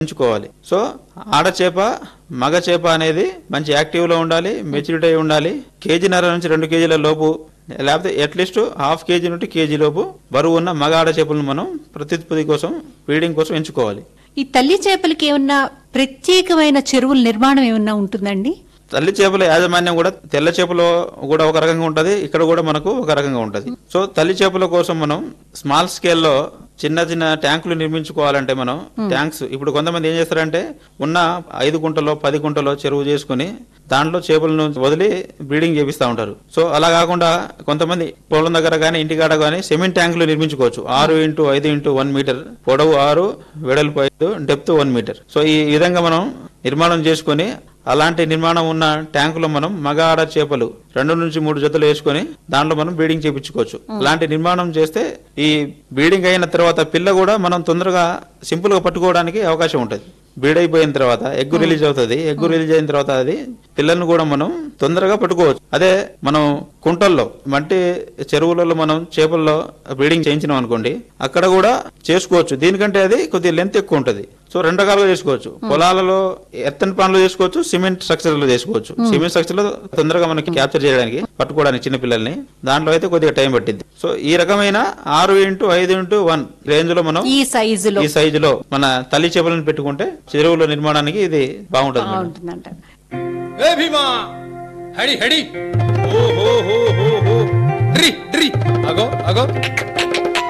ఎంచుకోవాలి సో ఆడ చేప మగ చేప అనేది మంచి యాక్టివ్ లో ఉండాలి మెచ్యూరిటీ అయి ఉండాలి కేజీన్నర నుంచి రెండు కేజీల లోపు లేకపోతే అట్లీస్ట్ హాఫ్ కేజీ నుండి కేజీ లోపు బరువు ఉన్న మగ ఆడ చేపలను మనం ప్రత్యుత్పత్తి కోసం బ్రీడింగ్ కోసం ఎంచుకోవాలి ఈ తల్లి చేపలకి ఏమన్నా ప్రత్యేకమైన చెరువుల నిర్మాణం ఏమన్నా ఉంటుందండి తల్లి చేపల యాజమాన్యం కూడా తెల్ల చేపలో కూడా ఒక రకంగా ఉంటది ఇక్కడ కూడా మనకు ఒక రకంగా ఉంటది సో తల్లి చేపల కోసం మనం స్మాల్ స్కేల్లో చిన్న చిన్న ట్యాంకులు నిర్మించుకోవాలంటే మనం ట్యాంక్స్ ఇప్పుడు కొంతమంది ఏం చేస్తారంటే ఉన్న ఐదు గుంటలో పది గుంటలో చెరువు చేసుకుని దాంట్లో చేపలను వదిలి బ్రీడింగ్ చేపిస్తూ ఉంటారు సో అలా కాకుండా కొంతమంది పొలం దగ్గర కానీ ఇంటికాడ కానీ సిమెంట్ ట్యాంకులు నిర్మించుకోవచ్చు ఆరు ఇంటూ ఐదు ఇంటూ వన్ మీటర్ పొడవు ఆరు వెడల్పు ఐదు డెప్త్ వన్ మీటర్ సో ఈ విధంగా మనం నిర్మాణం చేసుకొని అలాంటి నిర్మాణం ఉన్న ట్యాంకులో మనం మగ ఆడ చేపలు రెండు నుంచి మూడు జతలు వేసుకొని దాంట్లో మనం బ్రీడింగ్ చేపించుకోవచ్చు అలాంటి నిర్మాణం చేస్తే ఈ బ్రీడింగ్ అయిన తర్వాత పిల్ల కూడా మనం తొందరగా సింపుల్ గా పట్టుకోవడానికి అవకాశం ఉంటుంది బ్రీడ్ అయిపోయిన తర్వాత ఎగ్గు రిలీజ్ అవుతుంది ఎగ్గు రిలీజ్ అయిన తర్వాత అది పిల్లల్ని కూడా మనం తొందరగా పట్టుకోవచ్చు అదే మనం కుంటల్లో మట్టి చెరువులలో మనం చేపల్లో బ్రీడింగ్ చేయించినాం అనుకోండి అక్కడ కూడా చేసుకోవచ్చు దీనికంటే అది కొద్దిగా లెంత్ ఎక్కువ ఉంటుంది సో రెండు రకాలుగా చేసుకోవచ్చు పొలాలలో ఎత్తని పనులు చేసుకోవచ్చు సిమెంట్ స్ట్రక్చర్ లో చేసుకోవచ్చు సిమెంట్ స్ట్రక్చర్ లో తొందరగా మనకి క్యాప్చర్ చేయడానికి పట్టుకోవడానికి చిన్న పిల్లల్ని దాంట్లో అయితే కొద్దిగా టైం పట్టింది సో ఈ రకమైన ఆరు ఇంటూ ఐదు ఇంటూ వన్ రేంజ్ లో మనం ఈ సైజులో ఈ సైజులో మన తల్లి చేపలను పెట్టుకుంటే చెరువుల నిర్మాణానికి ఇది బాగుంటుంది మేడం. బాగుంటుందంట ఏ భీమా హడి హడి ఓ హో హో హో హో డ్రి డ్రి అగో అగో